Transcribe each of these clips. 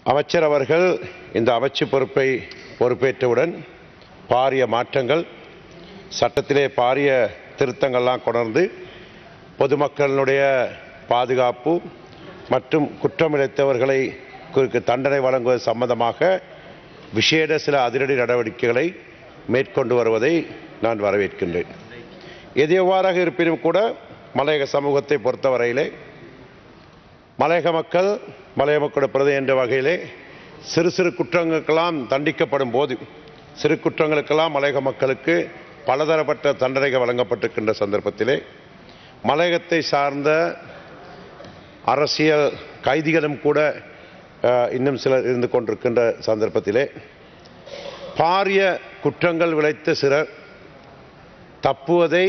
அமைச்சர் அவர்கள் இந்த அமைச்சு பொறுப்பை பொறுப்பேற்றவுடன் பாரிய மாற்றங்கள் சட்டத்திலே பாரிய திருத்தங்கள்லாம் கொணர்ந்து பொதுமக்களுடைய பாதுகாப்பு மற்றும் குற்றமிழைத்தவர்களை குறித்து தண்டனை வழங்குவது சம்பந்தமாக விசேட சில அதிரடி நடவடிக்கைகளை மேற்கொண்டு வருவதை நான் வரவேற்கின்றேன் எது எவ்வாறாக இருப்பினும் கூட மலையக சமூகத்தை பொறுத்தவரையிலே மலையக மக்கள் மலையக மக்களோட பிரதி என்ற வகையிலே சிறு சிறு குற்றங்களுக்கெல்லாம் தண்டிக்கப்படும் போது சிறு குற்றங்களுக்கெல்லாம் மலையக மக்களுக்கு பலதரப்பட்ட தண்டனைகள் வழங்கப்பட்டிருக்கின்ற சந்தர்ப்பத்திலே மலையகத்தை சார்ந்த அரசியல் கைதிகளும் கூட அஹ், இன்னும் சிலர் இருந்து கொண்டிருக்கின்ற சந்தர்ப்பத்திலே பாரிய குற்றங்கள் விளைத்த சிலர் தப்புவதை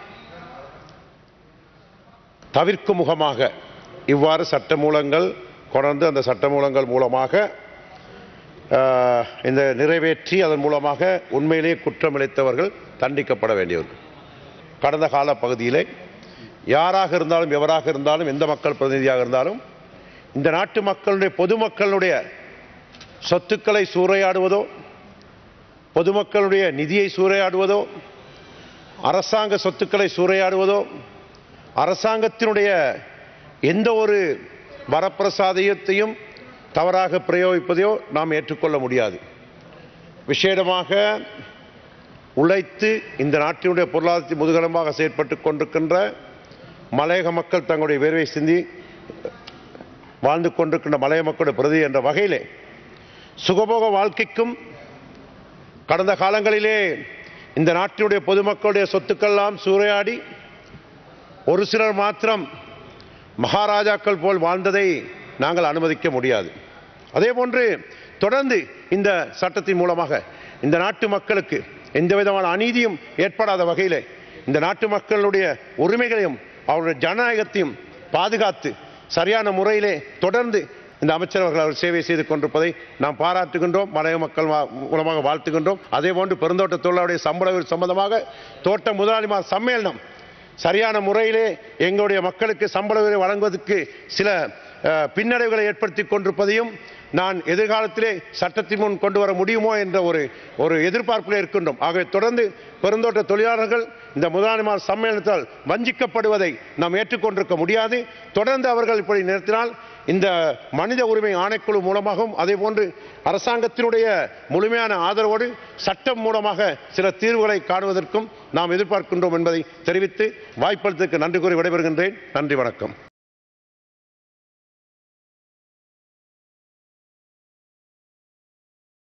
தவிர்க்கும் முகமாக இவ்வாறு சட்டமூலங்கள் கொணர்ந்து அந்த சட்டமூலங்கள் மூலமாக ஆஹ், இந்த நிறைவேற்றி அதன் மூலமாக உண்மையிலேயே குற்றம் இழைத்தவர்கள் தண்டிக்கப்பட வேண்டியவர்கள் கடந்த கால பகுதியிலே யாராக இருந்தாலும் எவராக இருந்தாலும் எந்த மக்கள் பிரதிநிதியாக இருந்தாலும் இந்த நாட்டு மக்களுடைய பொதுமக்களுடைய சொத்துக்களை சூறையாடுவதோ பொதுமக்களுடைய நிதியை சூறையாடுவதோ அரசாங்க சொத்துக்களை சூறையாடுவதோ அரசாங்கத்தினுடைய எந்த ஒரு வரப்பிரசாதத்தையும் தவறாக பிரயோகிப்பதையோ நாம் ஏற்றுக்கொள்ள முடியாது விசேடமாக உழைத்து இந்த நாட்டினுடைய பொருளாதாரத்தை முதுகலமாக செயற்பட்டு கொண்டிருக்கின்ற மலையக மக்கள் தங்களுடைய வேர்வை சிந்தி வாழ்ந்து கொண்டிருக்கின்ற மலைய மக்களுடைய பிரதி என்ற வகையிலே சுகபோக வாழ்க்கைக்கும் கடந்த காலங்களிலே இந்த நாட்டினுடைய பொதுமக்களுடைய சொத்துக்கள்லாம் சூறையாடி ஒரு சிலர் மாத்திரம் மகாராஜாக்கள் போல் வாழ்ந்ததை நாங்கள் அனுமதிக்க முடியாது அதே போன்று தொடர்ந்து இந்த சட்டத்தின் மூலமாக இந்த நாட்டு மக்களுக்கு எந்த விதமான அநீதியும் ஏற்படாத வகையிலே இந்த நாட்டு மக்களுடைய உரிமைகளையும் அவருடைய ஜனநாயகத்தையும் பாதுகாத்து சரியான முறையிலே தொடர்ந்து இந்த அமைச்சர் அவர்கள் அவர் சேவை செய்து கொண்டிருப்பதை நாம் பாராட்டுகின்றோம் மலைய மக்கள் வா- மூலமாக வாழ்த்துகின்றோம் அதே போன்று பெருந்தோட்ட தொழிலாளருடைய சம்பள உயர்வு சம்பந்தமாக தோட்ட முதலாளிமார் சம்மேளனம் சரியான முறையிலே எங்களுடைய மக்களுக்கு சம்பள உயர்வை வழங்குவதற்கு சில அஹ், பின்னடைவுகளை ஏற்படுத்தி கொண்டிருப்பதையும் நான் எதிர்காலத்திலே சட்டத்தின் முன் கொண்டு வர முடியுமோ என்ற ஒரு ஒரு எதிர்பார்ப்பில் இருக்கின்றோம் ஆகவே தொடர்ந்து பெருந்தோட்ட தொழிலாளர்கள் இந்த முதலாளிமார் சம்மேளனத்தால் வஞ்சிக்கப்படுவதை நாம் ஏற்றுக்கொண்டிருக்க முடியாது தொடர்ந்து அவர்கள் இப்படி நிறுத்தினால் இந்த மனித உரிமை ஆணைக்குழு மூலமாகவும் அதே போன்று அரசாங்கத்தினுடைய முழுமையான ஆதரவோடு சட்டம் மூலமாக சில தீர்வுகளை காணுவதற்கும் நாம் எதிர்பார்க்கின்றோம் என்பதை தெரிவித்து வாய்ப்பளித்ததற்கு நன்றி கூறி விடைபெறுகின்றேன் நன்றி வணக்கம்